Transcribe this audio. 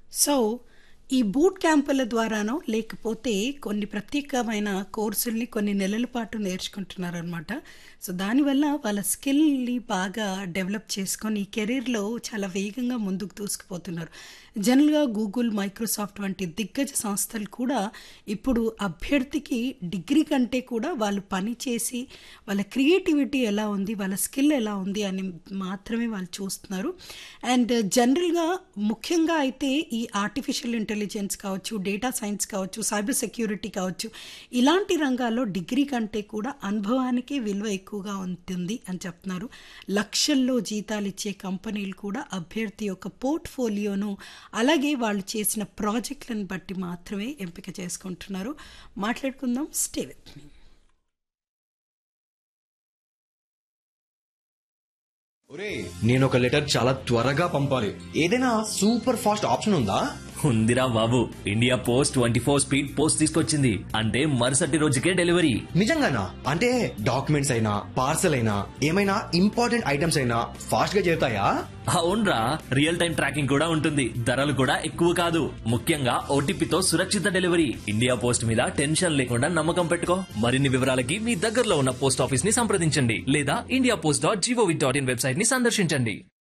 so ఈ boot క్యాంపుల ద్వారానో లేకపోతే కొన్ని ప్రత్యేకమైన కోర్సుల్ని కొన్ని నెలల పాటు నేర్చుకుంటున్నారనమాట సో దానివల్ల వాళ్ళ స్కిల్ని బాగా డెవలప్ చేసుకొని ఈ కెరీర్లో చాలా వేగంగా ముందుకు దూసుకుపోతున్నారు జనరల్గా గూగుల్ మైక్రోసాఫ్ట్ వంటి దిగ్గజ సంస్థలు కూడా ఇప్పుడు అభ్యర్థికి డిగ్రీ కంటే కూడా వాళ్ళు పని చేసి వాళ్ళ క్రియేటివిటీ ఎలా ఉంది వాళ్ళ స్కిల్ ఎలా ఉంది అని మాత్రమే వాళ్ళు చూస్తున్నారు అండ్ జనరల్గా ముఖ్యంగా అయితే ఈ ఆర్టిఫిషియల్ ఇంటెలిజెన్స్ కావచ్చు డేటా సైన్స్ కావచ్చు సైబర్ సెక్యూరిటీ కావచ్చు ఇలాంటి రంగాల్లో డిగ్రీ కంటే కూడా అనుభవానికి విలువ ఎక్కువగా ఉంటుంది అని చెప్తున్నారు లక్షల్లో జీతాలు ఇచ్చే కంపెనీలు కూడా అభ్యర్థి యొక్క పోర్ట్ఫోలియోను అలాగే వాళ్ళు చేసిన ప్రాజెక్టులను బట్టి మాత్రమే ఎంపిక చేసుకుంటున్నారు మాట్లాడుకుందాం స్టే విత్ మీ ఒరే నేను ఒక లెటర్ చాలా త్వరగా పంపాలి ఏదైనా సూపర్ ఫాస్ట్ ఆప్షన్ ఉందా ఉందిరా బాబు India post twenty four speed post తీసుకొచ్చింది అంటే మరుసటి రోజుకే డెలివరీ నిజంగానా అంటే డాక్యుమెంట్స్ అయినా పార్సల్ అయినా ఏమైనా ఇంపార్టెంట్ ఐటమ్స్ అయినా ఫాస్ట్ గా చేరుతాయా అవునరా రియల్ టైం ట్రాకింగ్ కూడా ఉంటుంది ధరలు కూడా ఎక్కువ కాదు ముఖ్యంగా ఓటీపీతో సురక్షిత డెలివరీ ఇండియా పోస్ట్ మీద టెన్షన్ లేకుండా నమ్మకం పెట్టుకో మరిన్ని వివరాలకి మీ దగ్గరలో ఉన్న పోస్ట్ ఆఫీస్ ని సంప్రదించండి లేదా India post dot G O V dot in website ని సందర్శించండి